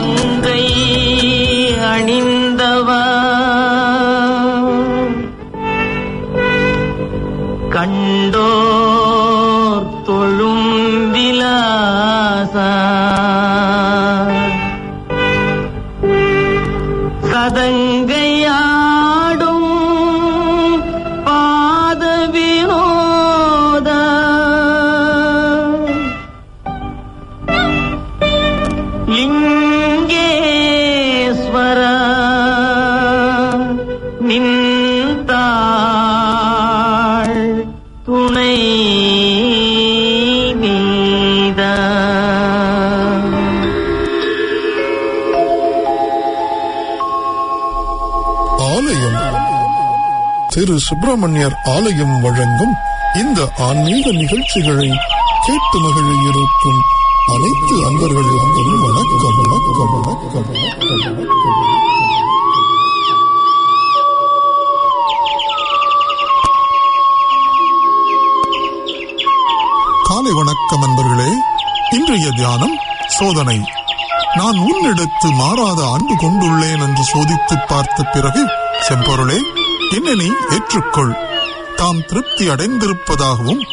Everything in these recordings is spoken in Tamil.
மங்கை அணிந்தவா கண்டோர் தொழும் விலாசா சதங்கையாடும் பாத வினோத லிங்கேஸ்வர நின்றாள் துணை நீதா ஆலயம் திரு சுப்பிரமணியர் ஆலயம் வழங்கும் இந்த ஆன்மீக நிகழ்ச்சிகளை கேட்டு மகிழ இருக்கும் அனைத்து அன்பர்களுக்கும் வணக்கம் வணக்கம் வணக்கம் வணக்கம் வணக்கம் காலை வணக்கம் அன்பர்களே இன்றைய தியானம் சோதனை நான் உன்னிடத்து மாறாத அன்பு கொண்டுள்ளேன் என்று சோதித்து பார்த்த பிறகு செம்பொருளே என்னை நீ ஏற்றுக்கொள் தாம் திருப்தி அடைந்திருப்பதாகவும்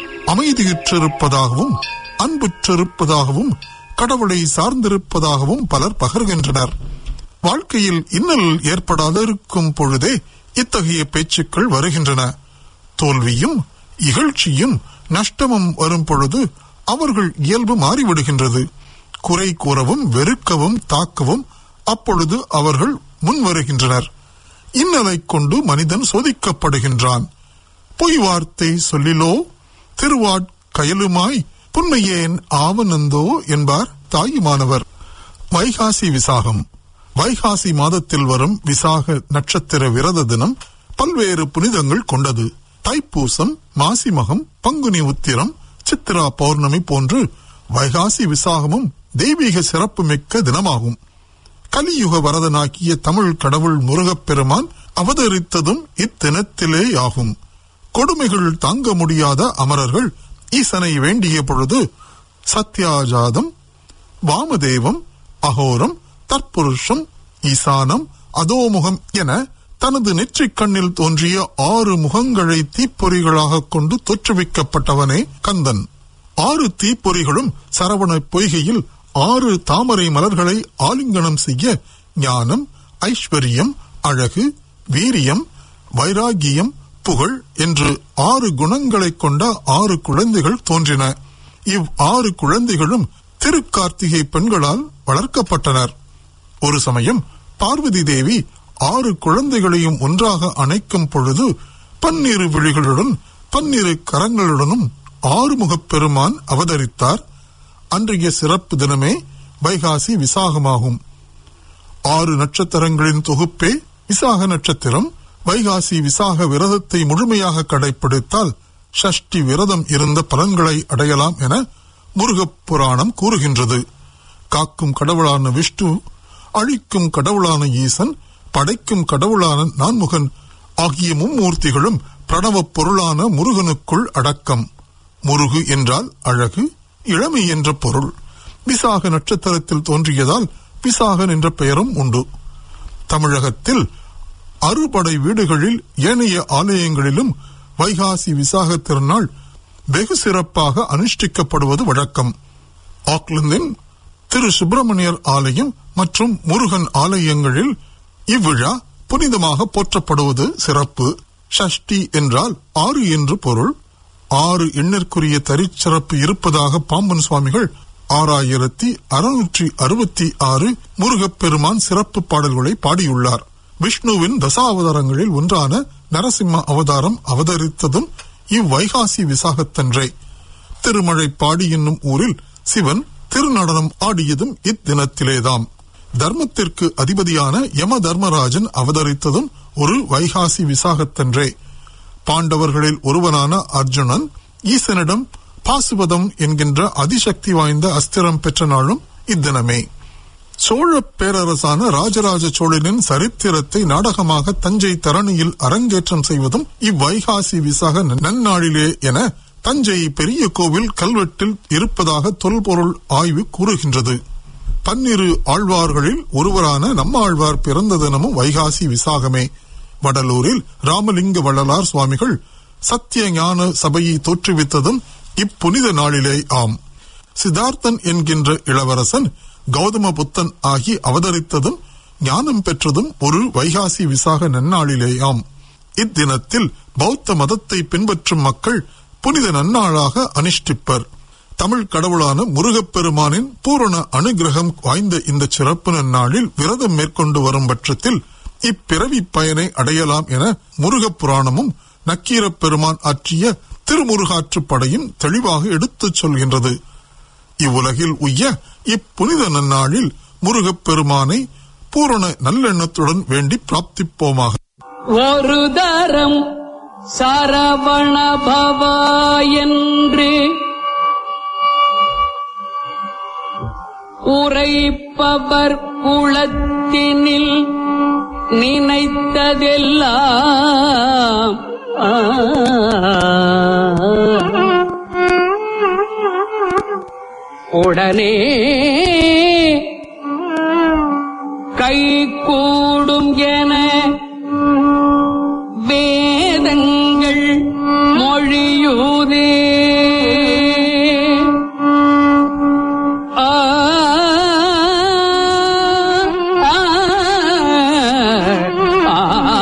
அமைதியுற்றிருப்பதாகவும் அன்புற்றிருப்பதாகவும் கடவுளை சார்ந்திருப்பதாகவும் பலர் பகர்கின்றனர் வாழ்க்கையில் இன்னல் ஏற்படாதிருக்கும் பொழுதே இத்தகைய பேச்சுக்கள் வருகின்றன தோல்வியும் இகழ்ச்சியும் நஷ்டமும் வரும் பொழுது அவர்கள் இயல்பு மாறிவிடுகின்றது குறை கூறவும் வெறுக்கவும் தாக்கவும் அப்பொழுது அவர்கள் முன் வருகின்றனர் இன்னலைக் கொண்டு மனிதன் சோதிக்கப்படுகின்றான் பொய் வார்த்தை சொல்லிலோ திருவாட் கயலுமாய் புன்மையேன் ஆவனந்தோ என்பார் தாயுமானவர் வைகாசி விசாகம் வைகாசி மாதத்தில் வரும் விசாக நட்சத்திர விரத தினம் பல்வேறு புனிதங்கள் கொண்டது தைப்பூசம் மாசிமகம் பங்குனி உத்திரம் சித்திரா பௌர்ணமி போன்று வைகாசி விசாகமும் தெய்வீக சிறப்புமிக்க தினமாகும் கலியுக வரதனாக்கிய தமிழ் கடவுள் முருகப்பெருமான் அவதரித்ததும் இத்தினத்திலேயாகும் கொடுமைகள் தாங்க முடியாத அமரர்கள் ஈசனை வேண்டிய பொழுது சத்யாஜாதம் வாமதேவம் அகோரம் தற்புருஷம் ஈசானம் அதோமுகம் என தனது நெற்றிக் கண்ணில் தோன்றிய ஆறு முகங்களை தீப்பொறிகளாக கொண்டு தோற்றுவிக்கப்பட்டவனே கந்தன் ஆறு தீப்பொறிகளும் சரவண பொய்கையில் ஆறு தாமரை மலர்களை ஆலிங்கனம் செய்ய ஞானம் ஐஸ்வர்யம் அழகு வீரியம் வைராகியம் புகழ் என்று ஆறு குணங்களைக் கொண்ட ஆறு குழந்தைகள் தோன்றின இவ் ஆறு குழந்தைகளும் திருக்கார்த்திகை பெண்களால் வளர்க்கப்பட்டனர் ஒரு சமயம் பார்வதி தேவி ஆறு குழந்தைகளையும் ஒன்றாக அணைக்கும் பொழுது பன்னிரு விழிகளுடன் பன்னிரு கரங்களுடனும் ஆறுமுகப் பெருமான் அவதரித்தார் அன்றைய சிறப்பு தினமே வைகாசி விசாகமாகும் ஆறு நட்சத்திரங்களின் தொகுப்பே விசாக நட்சத்திரம் வைகாசி விசாக விரதத்தை முழுமையாக கடைபிடித்தால் ஷஷ்டி விரதம் இருந்த பலன்களை அடையலாம் என முருகப் புராணம் கூறுகின்றது காக்கும் கடவுளான விஷ்ணு அழிக்கும் கடவுளான ஈசன் படைக்கும் கடவுளான நான்முகன் ஆகிய மும்மூர்த்திகளும் பிரணவப் பொருளான முருகனுக்குள் அடக்கம் முருகு என்றால் அழகு இளமை என்ற பொருள் விசாக நட்சத்திரத்தில் தோன்றியதால் விசாகன் என்ற பெயரும் உண்டு தமிழகத்தில் அறுபடை வீடுகளில் ஏனைய ஆலயங்களிலும் வைகாசி விசாக திருநாள் வெகு சிறப்பாக அனுஷ்டிக்கப்படுவது வழக்கம் ஆக்லாந்தின் திரு சுப்பிரமணியர் ஆலயம் மற்றும் முருகன் ஆலயங்களில் இவ்விழா புனிதமாக போற்றப்படுவது சிறப்பு ஷஷ்டி என்றால் ஆறு என்று பொருள் ஆறு எண்ணிற்குரிய தரிச்சிறப்பு இருப்பதாக பாம்பன் சுவாமிகள் ஆறாயிரத்தி அறுநூற்றி அறுபத்தி ஆறு முருகப்பெருமான் சிறப்பு பாடல்களை பாடியுள்ளார் விஷ்ணுவின் தசாவதாரங்களில் ஒன்றான நரசிம்ம அவதாரம் அவதரித்ததும் இவ்வைகாசி விசாகத்தன்றே திருமழை பாடி என்னும் ஊரில் சிவன் திருநடனம் ஆடியதும் இத்தினத்திலேதாம் தர்மத்திற்கு அதிபதியான யம தர்மராஜன் அவதரித்ததும் ஒரு வைகாசி விசாகத்தன்றே பாண்டவர்களில் ஒருவனான அர்ஜுனன் ஈசனிடம் பாசுபதம் என்கின்ற அதிசக்தி வாய்ந்த அஸ்திரம் பெற்ற நாளும் இத்தினமே சோழ பேரரசான ராஜராஜ சோழனின் சரித்திரத்தை நாடகமாக தஞ்சை தரணியில் அரங்கேற்றம் செய்வதும் இவ்வைகாசி விசாக நன்னாளிலே என தஞ்சை பெரிய கோவில் கல்வெட்டில் இருப்பதாக தொல்பொருள் ஆய்வு கூறுகின்றது பன்னிரு ஆழ்வார்களில் ஒருவரான நம்மாழ்வார் பிறந்த தினமும் வைகாசி விசாகமே வடலூரில் ராமலிங்க வள்ளலார் சுவாமிகள் சத்திய ஞான சபையை தோற்றுவித்ததும் இப்புனித நாளிலே ஆம் சித்தார்த்தன் என்கின்ற இளவரசன் கௌதம புத்தன் ஆகி அவதரித்ததும் ஞானம் பெற்றதும் ஒரு வைகாசி விசாக நன்னாளிலேயாம் இத்தினத்தில் பௌத்த மதத்தை பின்பற்றும் மக்கள் புனித நன்னாளாக அனுஷ்டிப்பர் தமிழ் கடவுளான முருகப்பெருமானின் பூரண அனுகிரகம் வாய்ந்த இந்த சிறப்பு நன்னாளில் விரதம் மேற்கொண்டு வரும் பட்சத்தில் இப்பிறவி பயனை அடையலாம் என முருகப் புராணமும் நக்கீரப் பெருமான் ஆற்றிய திருமுருகாற்றுப்படையும் தெளிவாக எடுத்துச் சொல்கின்றது இவ்வுலகில் உய்ய இப்புனித நன்னாளில் முருகப் பெருமானை பூரண நல்லெண்ணத்துடன் வேண்டி பிராப்திப்போமாக ஒரு தரம் சரவண பவா என்று உரைப்பவர் குளத்தினில் நினைத்ததெல்லாம் ஆ. உடனே கை கூடும் என வேதங்கள் மொழியுதே ஆ, ஆ, ஆ,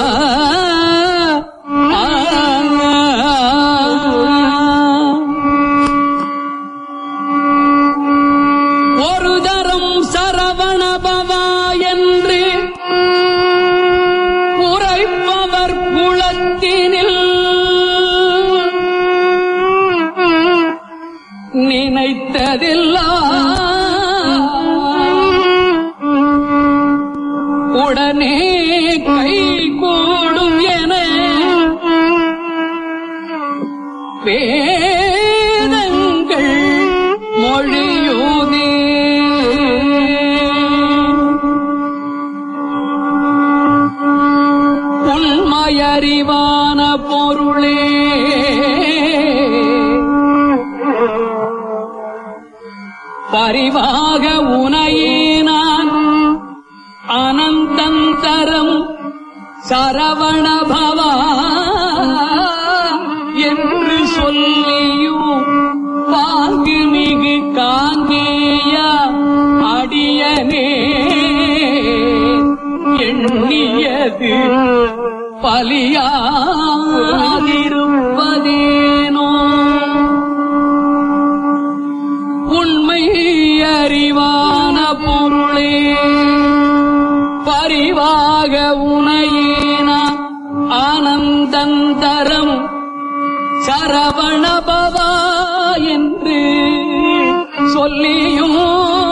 ஒரு தரம் சரவணபவா என்று உரைப்பவர் குளத்தினில் நினைத்ததெல்லாம் உடனே கை கூடும் என வேதங்கள் மொழியுதே உண்மையறிவான பொருளே பரிவாக உனையே நான் அனந்தந்தரம் சரவண பவா என்று சொல்லியும் பாங்கு மிகு காங்கேய அடியனே எண்ணியது பலியாதிருப்பதேனோ உண்மை அறிவான பொருளே பரிவாக உனையேன ஆனந்தந்தரம் சரவணபவா என்று சொல்லியும்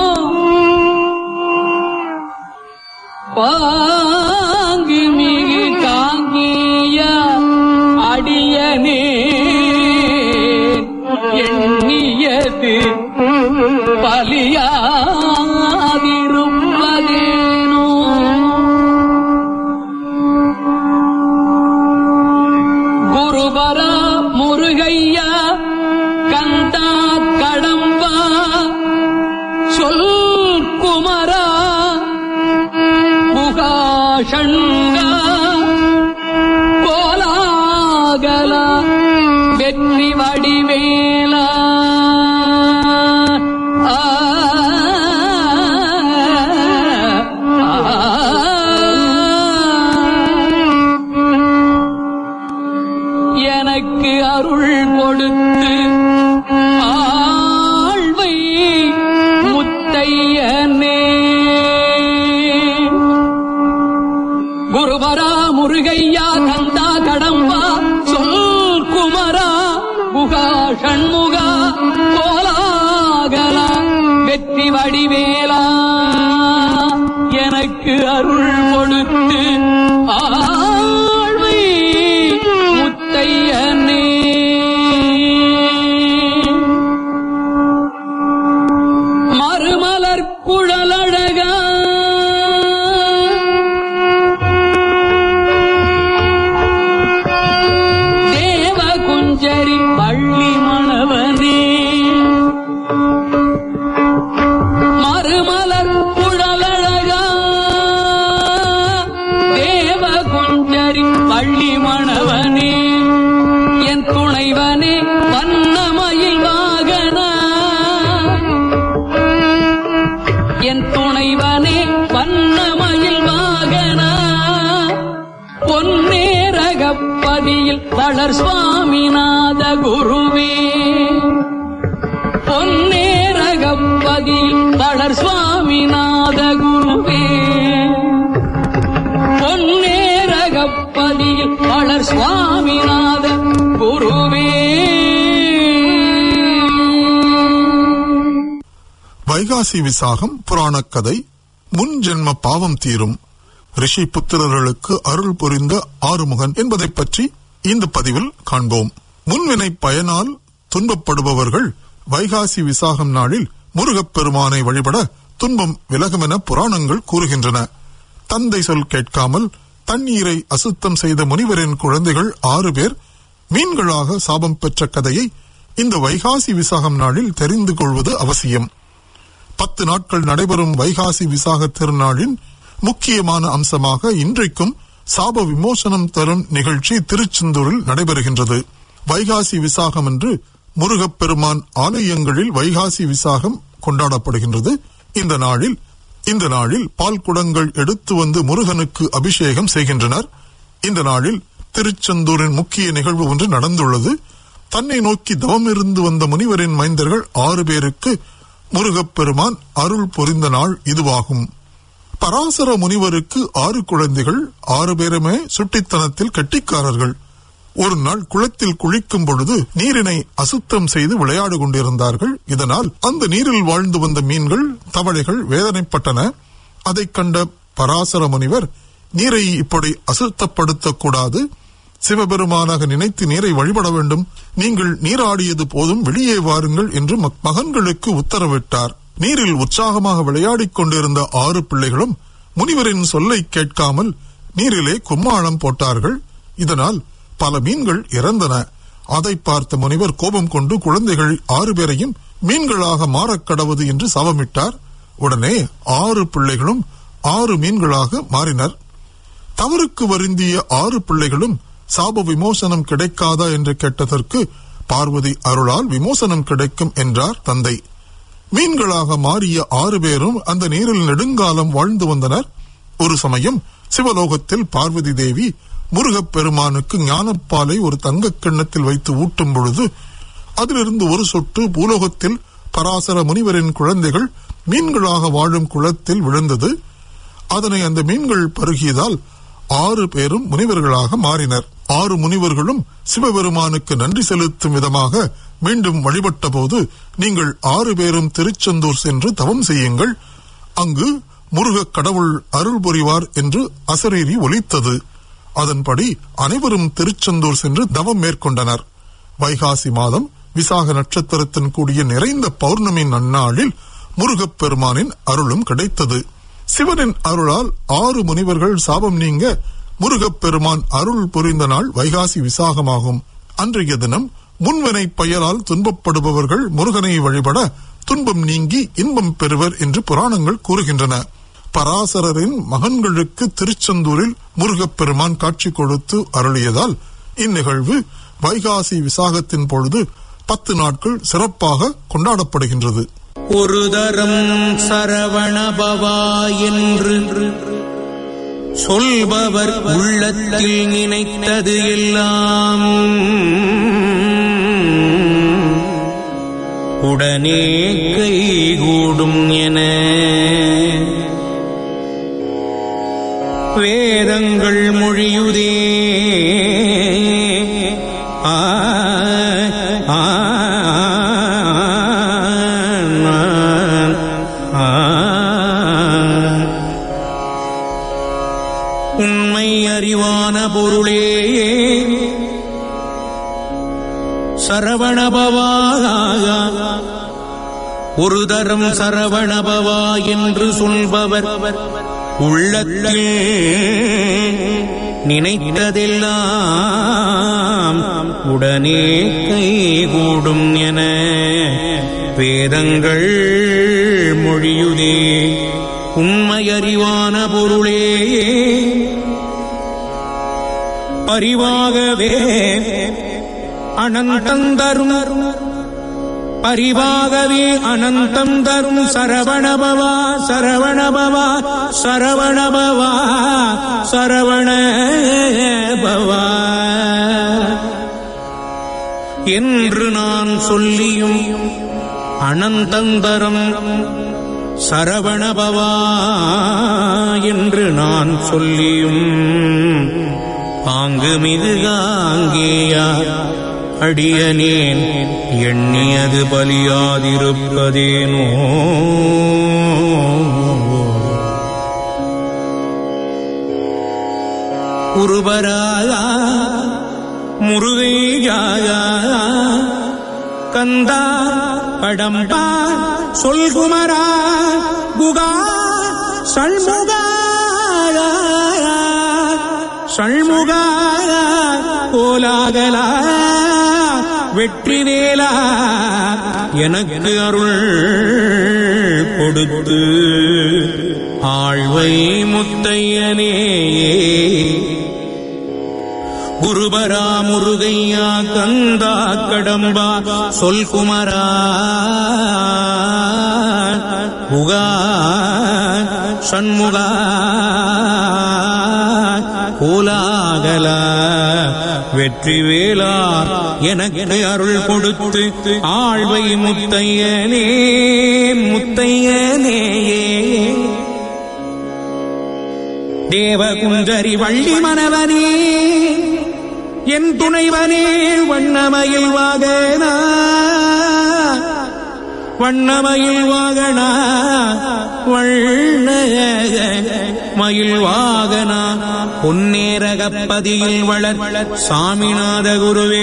பாங்கு மிகு காங்கிய அடியனே எண்ணியது பலியாதிருப்பதேனோ குருபரா முருகையா கந்தா கடம்பா சொல் குமரா முகாஷங்கா கோலாகல வெற்றி வடிவேலா ஆ, எனக்கு அருள் கொடுத்து ஆழ்வை முத்தையனே குருவரா முருகையா கந்தா கடம்பா சொல் குமரா குகா ஷண்முகா கோலாகலா வெற்றி வடிவேலா எனக்கு அருள் கொடுத்து ஆழ்வை முத்தையனே மறுமலர் குழலழகா தேவ குஞ்சரி பள்ளி மணவனே மறுமலர் என் துணைவனே வண்ணமயில் வாகனா பொன்னேரகப்பதியில் வளர் சுவாமிநாத குருவே பொன்னேரகப்பதியில் வளர் சுவாமிநாத குருவே பொன்னேரகப்பதியில் வளர் சுவாமிநாத குருவே வைகாசி விசாகம் புராணக் கதை முன் ஜென்ம பாவம் தீரும் ரிஷி புத்திரர்களுக்கு அருள் புரிந்த ஆறுமுகன் என்பதைப் பற்றி இந்த பதிவில் காண்போம் முன்வினை பயனால் துன்பப்படுபவர்கள் வைகாசி விசாகம் நாளில் முருகப்பெருமானை வழிபட துன்பம் விலகும் என புராணங்கள் கூறுகின்றன தந்தை சொல் கேட்காமல் தண்ணீரை அசுத்தம் செய்த முனிவரின் குழந்தைகள் ஆறு பேர் மீன்களாக சாபம் பெற்ற கதையை இந்த வைகாசி விசாகம் நாளில் தெரிந்து கொள்வது அவசியம் பத்து நாட்கள் நடைபெறும் வைகாசி விசாக திருநாளின் முக்கியமான அம்சமாக இன்றைக்கும் சாப விமோசனம் தரும் நிகழ்ச்சி திருச்செந்தூரில் நடைபெறுகின்றது வைகாசி விசாகம் என்று முருகப்பெருமான் ஆலயங்களில் வைகாசி விசாகம் கொண்டாடப்படுகின்றது இந்த நாளில் இந்த நாளில் பால் குடங்கள் எடுத்து வந்து முருகனுக்கு அபிஷேகம் செய்கின்றனர் இந்த நாளில் திருச்செந்தூரின் முக்கிய நிகழ்வு ஒன்று நடந்துள்ளது தன்னை நோக்கி தவமிருந்து வந்த முனிவரின் மைந்தர்கள் ஆறு பேருக்கு முருகப்பெருமான் அருள் புரிந்த நாள் இதுவாகும் பராசர முனிவருக்கு ஆறு குழந்தைகள் ஆறு பேருமே சுட்டித்தனத்தில் கெட்டிக்காரர்கள் ஒரு நாள் குளத்தில் குளிக்கும் பொழுது நீரினை அசுத்தம் செய்து விளையாடு கொண்டிருந்தார்கள் இதனால் அந்த நீரில் வாழ்ந்து வந்த மீன்கள் தவளைகள் வேதனைப்பட்டன அதைக் கண்ட பராசர முனிவர் நீரை இப்படி அசுத்தப்படுத்தக் கூடாது சிவபெருமானாக நினைத்து நீரை வழிபட வேண்டும் நீங்கள் நீராடியது போதும் வெளியே வாருங்கள் என்று மக்- மகன்களுக்கு உத்தரவிட்டார் நீரில் உற்சாகமாக விளையாடிக் கொண்டிருந்த ஆறு பிள்ளைகளும் முனிவரின் சொல்லை கேட்காமல் நீரிலே கும்மாளம் போட்டார்கள் இதனால் பல மீன்கள் இறந்தன அதை பார்த்த முனிவர் கோபம் கொண்டு குழந்தைகள் ஆறு பேரையும் மீன்களாக மாறக் கடவது என்று சவமிட்டார் உடனே ஆறு பிள்ளைகளும் ஆறு மீன்களாக மாறினர் தவறுக்கு வருந்திய ஆறு பிள்ளைகளும் சாப விமோசனம் கிடைக்காதா என்று கேட்டதற்கு பார்வதி அருளால் விமோசனம் கிடைக்கும் என்றார் தந்தை மீன்களாக மாறிய ஆறு பேரும் அந்த நீரில் நெடுங்காலம் வாழ்ந்து வந்தனர் ஒரு சமயம் சிவலோகத்தில் பார்வதி தேவி முருகப்பெருமானுக்கு ஞானப்பாலை ஒரு தங்கக் கிண்ணத்தில் வைத்து ஊட்டும் பொழுது அதிலிருந்து ஒரு சொட்டு பூலோகத்தில் பராசர முனிவரின் குழந்தைகள் மீன்களாக வாழும் குளத்தில் விழுந்தது அதனை அந்த மீன்கள் பருகியதால் ஆறு பேரும் முனிவர்களாக மாறினர் ஆறு முனிவர்களும் சிவபெருமானுக்கு நன்றி செலுத்தும் விதமாக மீண்டும் வழிபட்ட போது நீங்கள் ஆறு பேரும் திருச்செந்தூர் சென்று தவம் செய்யுங்கள் அங்கு முருகக் கடவுள் அருள் புரிவார் என்று அசரீரி ஒலித்தது அதன்படி அனைவரும் திருச்செந்தூர் சென்று தவம் மேற்கொண்டனர் வைகாசி மாதம் விசாக நட்சத்திரத்தின் கூடிய நிறைந்த பௌர்ணமி நன்னாளில் முருகப்பெருமானின் அருளும் கிடைத்தது சிவனின் அருளால் ஆறு முனிவர்கள் சாபம் நீங்க முருகப்பெருமான் அருள் புரிந்த நாள் வைகாசி விசாகமாகும் அன்றைய தினம் முன்வினை பயலால் துன்பப்படுபவர்கள் முருகனை வழிபட துன்பம் நீங்கி இன்பம் பெறுவர் என்று புராணங்கள் கூறுகின்றன பராசரரின் மகன்களுக்கு திருச்செந்தூரில் முருகப்பெருமான் காட்சி கொடுத்து அருளியதால் இந்நிகழ்வு வைகாசி விசாகத்தின் பொழுது பத்து நாட்கள் சிறப்பாக கொண்டாடப்படுகின்றது ஒரு தரம் சரவணபவா என்று சொல்பவர் உள்ளத்தில் நினைத்தது எல்லாம் உடனே கைகூடும் என வேதங்கள் மொழியுதே ஆ ஆ ஆ உண்மை அறிவான பொருளே சரவணபவா ஒரு தரம் சரவணபவா என்று சொல்பவர் உள்ளத்தில் நினைத்ததெல்லாம் உடனே கைகூடும் என வேதங்கள் மொழியுதே உண்மையறிவான பொருளே பரிவாகவே அனந்தந்தரும் பரிவாகவே அனந்தம் தரும் சரவணபவா சரவணபவா சரவணபவா சரவணபவா என்று நான் சொல்லியும் அனந்தந்தரம் சரவணபவா என்று நான் சொல்லியும் பாங்கு மிகுகாங்கேயா அடியனேன் எண்ணியது பலியாதிருப்பதேனோ குருபராயா முருகையா கந்தா கடம்பா சொல்குமரா குகா சண்முகா சண்முகா கோலாகலா வெற்றி வேலா எனக்கு அருள் கொடுத்து ஆழ்வை முத்தையனே குருபரா முருகையா கந்தா கடம்பா சொல் குமரா புகா சண்முகா கோலாகலா வெற்றி வேளா எனக்கு அருள் கொடுத்து ஆழ்வை முத்தையனே முத்தையனே தேவகுந்தரி வள்ளி மணவனே என் துணைவனே வண்ணமயில் வாகனா வண்ணமயில் வாகனா வண்ண மயில் வாகனா பொன்னேரகப்பதியில் வளர் சாமிநாத குருவே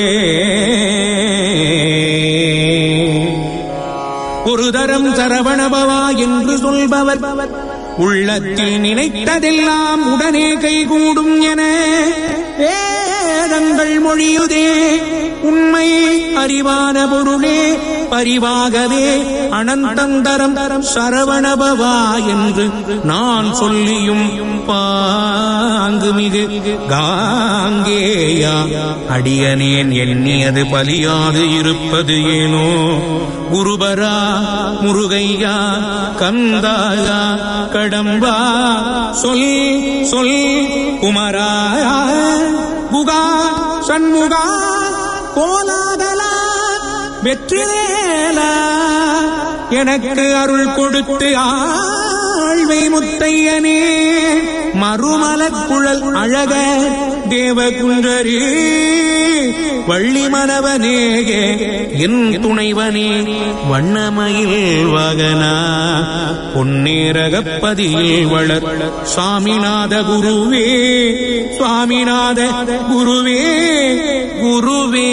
ஒரு தரம் சரவணபவா என்று சொல்பவர் உள்ளத்தில் நினைத்ததெல்லாம் உடனே கைகூடும் என வேதங்கள் மொழியுதே உண்மை அறிவான பொருளே பரிவாகவே அனந்தந்தரம் சரவணபவா என்று நான் சொல்லியும் பாங்கு மிகு காங்கேயா அடியனேன் எண்ணியது பலியாது இருப்பது ஏனோ குருபரா முருகையா கந்தாயா கடம்பா சொல் சொல் குமரா குகா சண்முகா கோலாகலா வெற்றிவேலா எனக்கு அருள் கொடுத்து ஆழ்வை முத்தையனே மறுமலக் குழல் அழக தேவகுன்றரே வள்ளி மனவனேகே என் துணைவனே வண்ணமயில் வகனா பொன்னேரகப்பதியில் வளர் சுவாமிநாத குருவே சுவாமிநாத குருவே குருவே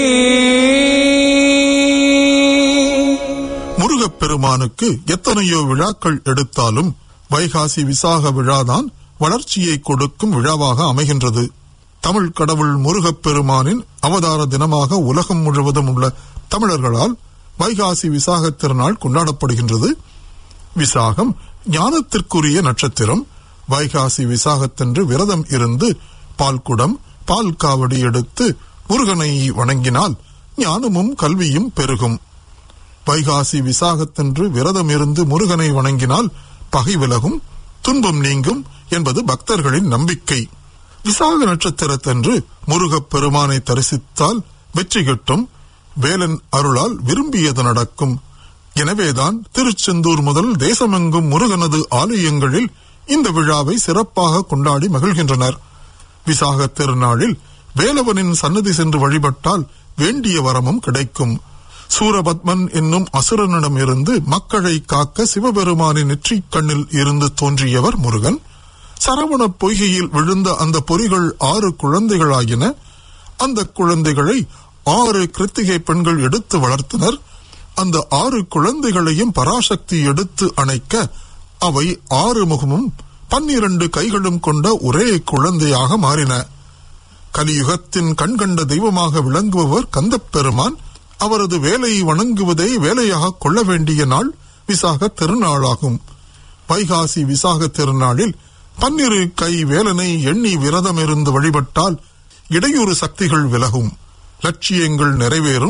முருகப்பெருமானுக்கு எத்தனையோ விழாக்கள் எடுத்தாலும் வைகாசி விசாக விழாதான் வளர்ச்சியை கொடுக்கும் விழாவாக அமைகின்றது தமிழ் கடவுள் முருகப்பெருமானின் அவதார தினமாக உலகம் முழுவதும் உள்ள தமிழர்களால் வைகாசி விசாக திருநாள் கொண்டாடப்படுகின்றது விசாகம் ஞானத்திற்குரிய நட்சத்திரம் வைகாசி விசாகத்தன்று விரதம் இருந்து பால்குடம் பால் காவடி எடுத்து முருகனை வணங்கினால் ஞானமும் கல்வியும் பெருகும் வைகாசி விசாகத்தன்று விரதம் இருந்து முருகனை வணங்கினால் பகை விலகும் துன்பம் நீங்கும் என்பது பக்தர்களின் நம்பிக்கை விசாக நட்சத்திரத்தன்று முருகப் பெருமானை தரிசித்தால் வெற்றி கிட்டும் வேலன் அருளால் விரும்பியது நடக்கும் எனவேதான் திருச்செந்தூர் முதல் தேசமெங்கும் முருகனது ஆலயங்களில் இந்த விழாவை சிறப்பாக கொண்டாடி மகிழ்கின்றனர் விசாக திருநாளில் வேலவனின் சன்னதி சென்று வழிபட்டால் வேண்டிய வரமும் கிடைக்கும் சூரபத்மன் என்னும் அசுரனிடம் இருந்து மக்களை காக்க சிவபெருமானின் நெற்றிக் கண்ணில் இருந்து தோன்றியவர் முருகன் சரவண பொய்கையில் விழுந்த அந்த பொறிகள் ஆறு குழந்தைகளாயின அந்த குழந்தைகளை ஆறு கிருத்திகை பெண்கள் எடுத்து வளர்த்தனர் அந்த ஆறு குழந்தைகளையும் பராசக்தி எடுத்து அணைக்க அவை ஆறு முகமும் பன்னிரண்டு கைகளும் கொண்ட ஒரே குழந்தையாக மாறின கலியுகத்தின் கண்கண்ட தெய்வமாக விளங்குபவர் கந்தப்பெருமான் அவரது வேலையை வணங்குவதை வேலையாக கொள்ள வேண்டிய நாள் விசாக திருநாளாகும் வைகாசி விசாக திருநாளில் பன்னிரு கை வேலனை எண்ணி விரதம் இருந்து வழிபட்டால் இடையூறு சக்திகள் விலகும் லட்சியங்கள் நிறைவேறும்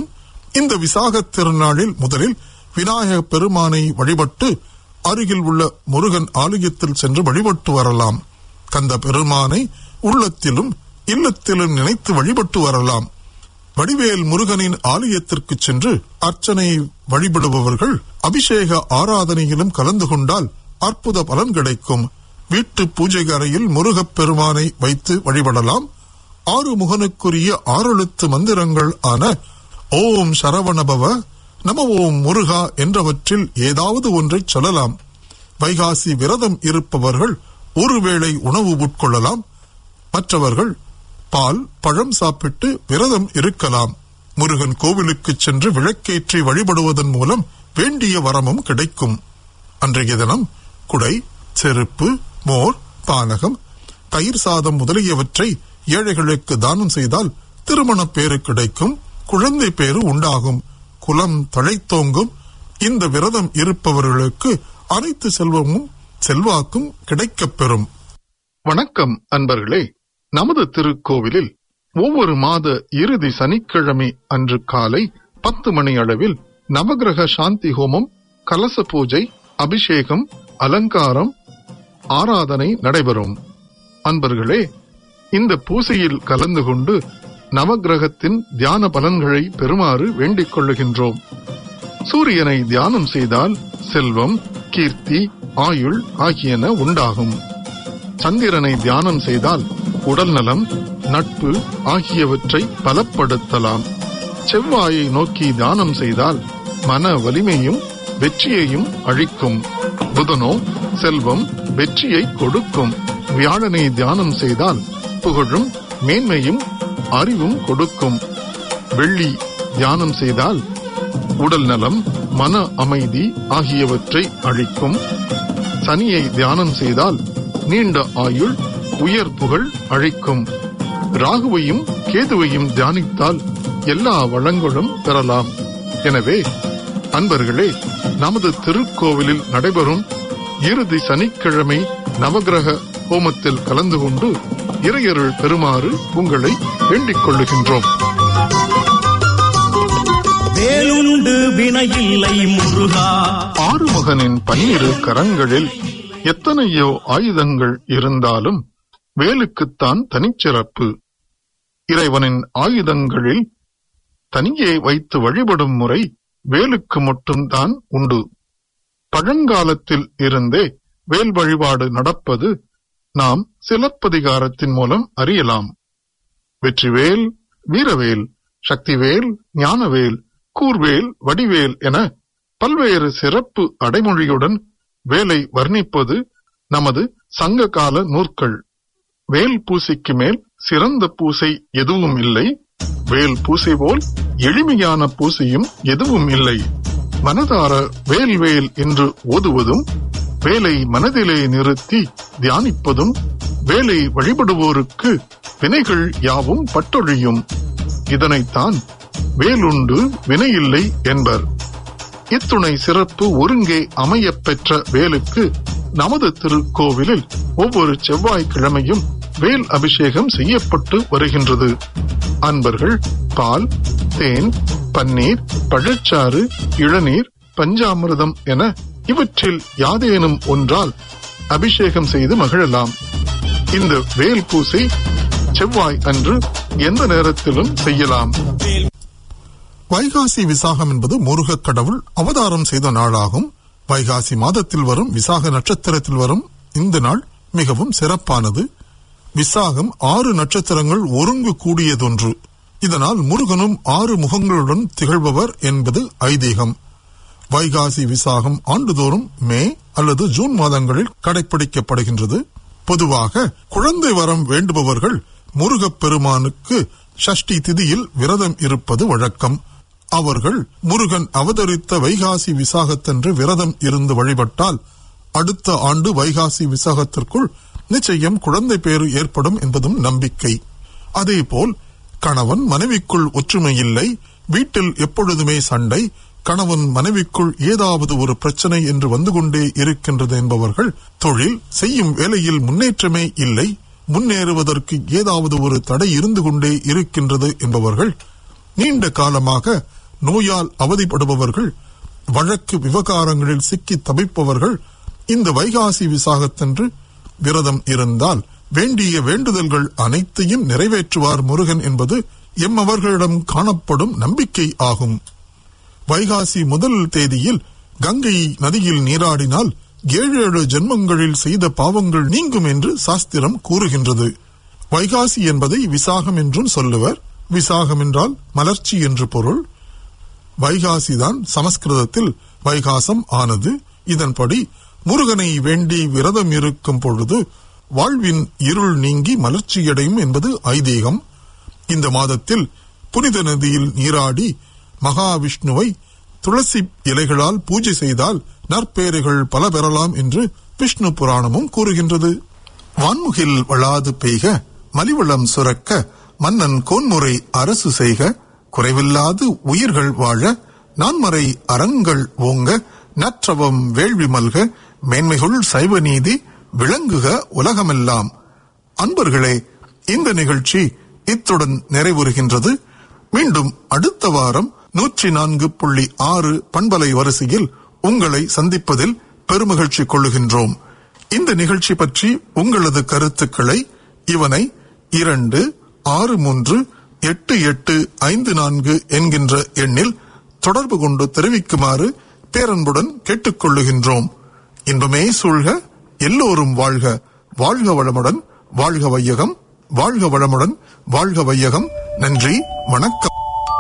இந்த விசாக திருநாளில் முதலில் விநாயக பெருமானை வழிபட்டு அருகில் உள்ள முருகன் ஆலயத்தில் சென்று வழிபட்டு வரலாம் கந்த பெருமானை உள்ளத்திலும் இல்லத்திலும் நினைத்து வழிபட்டு வரலாம் வடிவேல் முருகனின் ஆலயத்திற்கு சென்று அர்ச்சனை வழிபடுபவர்கள் அபிஷேக ஆராதனையிலும் கலந்து கொண்டால் அற்புத பலன் கிடைக்கும் வீட்டு பூஜை அறையில் முருகப் பெருமானை வைத்து வழிபடலாம் ஆறு முகனுக்குரிய ஆறெழுத்து மந்திரங்கள் ஆன ஓம் சரவணபவ நம ஓம் முருகா என்றவற்றில் ஏதாவது ஒன்றை சொல்லலாம் வைகாசி விரதம் இருப்பவர்கள் ஒருவேளை உணவு உட்கொள்ளலாம் மற்றவர்கள் பால் பழம் சாப்பிட்டு விரதம் இருக்கலாம் முருகன் கோவிலுக்கு சென்று விளக்கேற்றி வழிபடுவதன் மூலம் வேண்டிய வரமும் கிடைக்கும் அன்றைய தினம் குடை செருப்பு மோர் பானகம் தயிர் சாதம் முதலியவற்றை ஏழைகளுக்கு தானம் செய்தால் திருமண பேறு கிடைக்கும் குழந்தை பேறு உண்டாகும் குலம் தழைத்தோங்கும் இந்த விரதம் இருப்பவர்களுக்கு அனைத்து செல்வமும் செல்வாக்கும் கிடைக்கப் பெறும் வணக்கம் அன்பர்களே நமது திருக்கோவிலில் ஒவ்வொரு மாத இறுதி சனிக்கிழமை அன்று காலை பத்து மணி அளவில் நவகிரக சாந்தி ஹோமம் கலச பூஜை அபிஷேகம் அலங்காரம் ஆராதனை நடைபெறும் அன்பர்களே இந்த பூசையில் கலந்து கொண்டு நவகிரகத்தின் தியான பலன்களை பெறுமாறு வேண்டிக் கொள்ளுகின்றோம் சூரியனை தியானம் செய்தால் செல்வம் கீர்த்தி ஆயுள் ஆகியன உண்டாகும் சந்திரனை தியானம் செய்தால் உடல் நலம் நட்பு ஆகியவற்றை பலப்படுத்தலாம் செவ்வாயை நோக்கி தியானம் செய்தால் மன வலிமையும் வெற்றியையும் அழிக்கும் புதனோ செல்வம் வெற்றியை கொடுக்கும் வியாழனை தியானம் செய்தால் புகழும் மேன்மையும் அறிவும் கொடுக்கும் வெள்ளி தியானம் செய்தால் உடல் நலம் மன அமைதி ஆகியவற்றை அளிக்கும் சனியை தியானம் செய்தால் நீண்ட ஆயுள் உயர் புகழ் அழிக்கும் ராகுவையும் கேதுவையும் தியானித்தால் எல்லா வளங்களும் பெறலாம் எனவே அன்பர்களே நமது திருக்கோவிலில் நடைபெறும் இறுதி சனிக்கிழமை நவகிரக ஹோமத்தில் கலந்து கொண்டு இறையருள் பெறுமாறு உங்களை வேண்டிக் கொள்ளுகின்றோம் வேலுண்டு வினையில்லை முருகா ஆறுமுகனின் பன்னிரு கரங்களில் எத்தனையோ ஆயுதங்கள் இருந்தாலும் வேலுக்குத்தான் தனிச்சிறப்பு இறைவனின் ஆயுதங்களில் தனியே வைத்து வழிபடும் முறை வேலுக்கு மட்டும்தான் உண்டு பழங்காலத்தில் இருந்தே வேல் வழிபாடு நடப்பது நாம் சிலப்பதிகாரத்தின் மூலம் அறியலாம் வெற்றிவேல் வீரவேல் சக்திவேல் ஞானவேல் கூர்வேல் வடிவேல் என பல்வேறு சிறப்பு அடைமொழியுடன் வேலை வர்ணிப்பது நமது சங்க கால நூற்கள் வேல் பூசைக்கு மேல் சிறந்த பூசை எதுவும் இல்லை வேல் பூசை போல் எளிமையான பூசையும் எதுவும் இல்லை மனதார வேல் வேல் என்று ஓதுவதும் வேலை மனதிலே நிறுத்தி தியானிப்பதும் வேலை வழிபடுவோருக்கு வினைகள் யாவும் பட்டொழியும் இதனைத்தான் வேலுண்டு வினையில்லை என்பர் இத்துணை சிறப்பு ஒருங்கே அமையப் பெற்ற வேலுக்கு நமது திருக்கோவிலில் ஒவ்வொரு செவ்வாய்க்கிழமையும் வேல் அபிஷேகம் செய்யப்பட்டு வருகின்றது அன்பர்கள் பால் தேன் பன்னீர் பழச்சாறு இளநீர் பஞ்சாமிர்தம் என இவற்றில் யாதேனும் ஒன்றால் அபிஷேகம் செய்து மகிழலாம் இந்த வேல் பூசை செவ்வாய் அன்று எந்த நேரத்திலும் செய்யலாம் வைகாசி விசாகம் என்பது முருகக் கடவுள் அவதாரம் செய்த நாளாகும் வைகாசி மாதத்தில் வரும் விசாக நட்சத்திரத்தில் வரும் இந்த நாள் மிகவும் சிறப்பானது விசாகம் ஆறு நட்சத்திரங்கள் ஒருங்கு கூடியதொன்று இதனால் முருகனும் ஆறு முகங்களுடன் திகழ்பவர் என்பது ஐதீகம் வைகாசி விசாகம் ஆண்டுதோறும் மே அல்லது ஜூன் மாதங்களில் கடைபிடிக்கப்படுகின்றது பொதுவாக குழந்தை வரம் வேண்டுபவர்கள் முருகப் பெருமானுக்கு ஷஷ்டி திதியில் விரதம் இருப்பது வழக்கம் அவர்கள் முருகன் அவதரித்த வைகாசி விசாகத்தன்று விரதம் இருந்து வழிபட்டால் அடுத்த ஆண்டு வைகாசி விசாகத்திற்குள் நிச்சயம் குழந்தை பேறு ஏற்படும் என்பதும் நம்பிக்கை அதேபோல் கணவன் மனைவிக்குள் ஒற்றுமை இல்லை வீட்டில் எப்பொழுதுமே சண்டை கணவன் மனைவிக்குள் ஏதாவது ஒரு பிரச்சனை என்று வந்து கொண்டே இருக்கின்றது என்பவர்கள் தொழில் செய்யும் வேலையில் முன்னேற்றமே இல்லை முன்னேறுவதற்கு ஏதாவது ஒரு தடை இருந்து கொண்டே இருக்கின்றது என்பவர்கள் நீண்ட காலமாக நோயால் அவதிப்படுபவர்கள் வழக்கு விவகாரங்களில் சிக்கி தவிப்பவர்கள் இந்த வைகாசி விசாகத்தன்று விரதம் இருந்தால் வேண்டிய வேண்டுதல்கள் அனைத்தையும் நிறைவேற்றுவார் முருகன் என்பது எம்மவர்களிடம் காணப்படும் நம்பிக்கை ஆகும் வைகாசி முதல் தேதியில் கங்கை நதியில் நீராடினால் ஏழு ஏழு ஜென்மங்களில் செய்த பாவங்கள் நீங்கும் என்று சாஸ்திரம் கூறுகின்றது வைகாசி என்பதை விசாகம் என்றும் சொல்லுவர் விசாகம் என்றால் மலர்ச்சி என்று பொருள் வைகாசிதான் சமஸ்கிருதத்தில் வைகாசம் ஆனது இதன்படி முருகனை வேண்டி விரதம் இருக்கும் பொழுது வாழ்வின் இருள் நீங்கி மலர்ச்சியடையும் என்பது ஐதீகம் இந்த மாதத்தில் புனித நதியில் நீராடி மகாவிஷ்ணுவை துளசி இலைகளால் பூஜை செய்தால் நற்பேறுகள் பல பெறலாம் என்று விஷ்ணு புராணமும் கூறுகின்றது வான்முகில் வளாது பெய்க மலிவளம் சுரக்க மன்னன் கோன்முறை அரசு செய்க குறைவில்லாது உயிர்கள் வாழ நான்மறை அறங்கள் ஓங்க நற்றவம் வேள்வி மல்க மேன்மைகுள் சைவ நீதி விளங்குக உலகமெல்லாம் அன்பர்களே இந்த நிகழ்ச்சி இத்துடன் நிறைவுறுகின்றது மீண்டும் அடுத்த வாரம் நூற்றி நான்கு புள்ளி ஆறு பண்பலை வரிசையில் உங்களை சந்திப்பதில் பெருமகிழ்ச்சி கொள்ளுகின்றோம் இந்த நிகழ்ச்சி பற்றி உங்களது கருத்துக்களை இவனை இரண்டு ஆறு மூன்று எட்டு எட்டு ஐந்து நான்கு என்கின்ற எண்ணில் தொடர்பு கொண்டு தெரிவிக்குமாறு பேரன்புடன் கேட்டுக்கொள்ளுகின்றோம் இன்பமே சூழ்க எல்லோரும் வாழ்க வாழ்க வளமுடன் வாழ்க வையகம் வாழ்க வளமுடன் வாழ்க வையகம் நன்றி வணக்கம்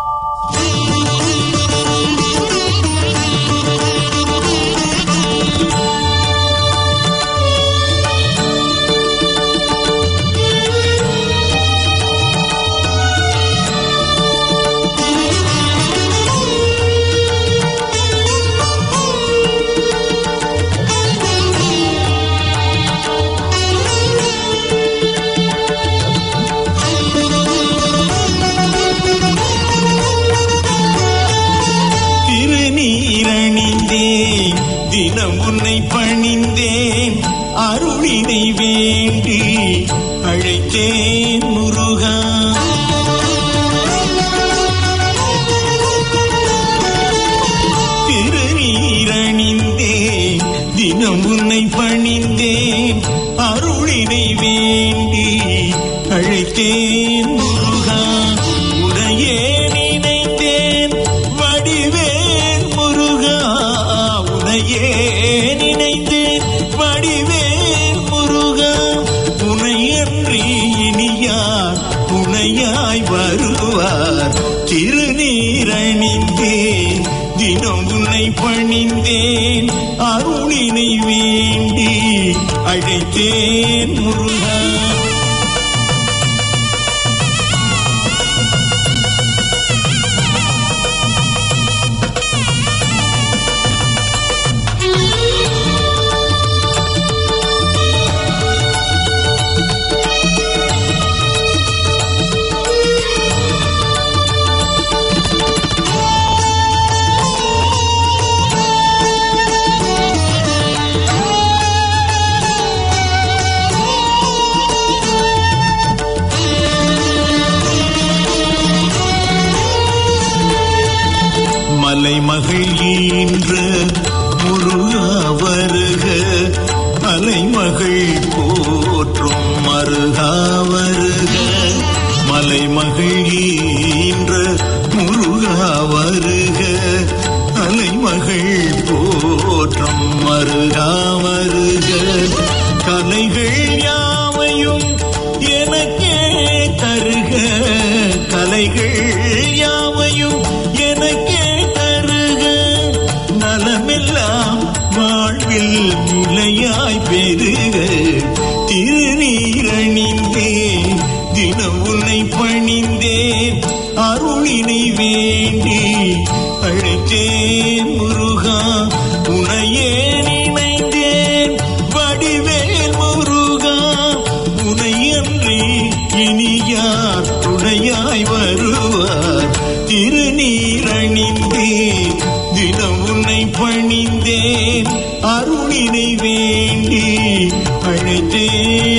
திருநீரணிந்தேன் தினம் உன்னை பணிந்தேன் அருளினை வேண்டி அழைத்தேன் முருகா திருநீரணிந்தேன் தினம் உன்னை பணிந்தேன் அருளினை வேண்டி அழைத்தேன் முருகா உடையே நினைத்தேன் வடிவேல் முருகா உனையே நினைத்தேன் வடிவேல் முருகா உனையன்றி இனியார் துணையாய் வருவார் திருநீரணிந்தேன் தினம் உன்னை பணிந்தேன் அருளினை வேண்டி அழைத்தேன் முருகா மலைமகள் ஈன்ற முருகா வருக அலைமகள் போற்றும் மருகா வருக மலைமகள் ஈன்ற முருகா வருக அலைமகள் போற்றும் மருகா வருக கலைகள் யாவையும் எனக்கே தருக கலைகள் யாவையும் எனக்கே தருக நலமெல்லாம் வாழ்வில் நிலையாய் பெருக திருநீரணிந்தேன் தினம் உன்னை பணிந்தேன் அருளினை வேண்டி அழைத்தேன் முருகா உனையே நினைந்தேன் வடிவேல் முருகா உனையன்றி இனியார் துணையாய் வருவார் திருநீரணிந்தேன் தினம் உன்னை பணிந்தேன் அருளினை வேண்டி அழைத்தேன்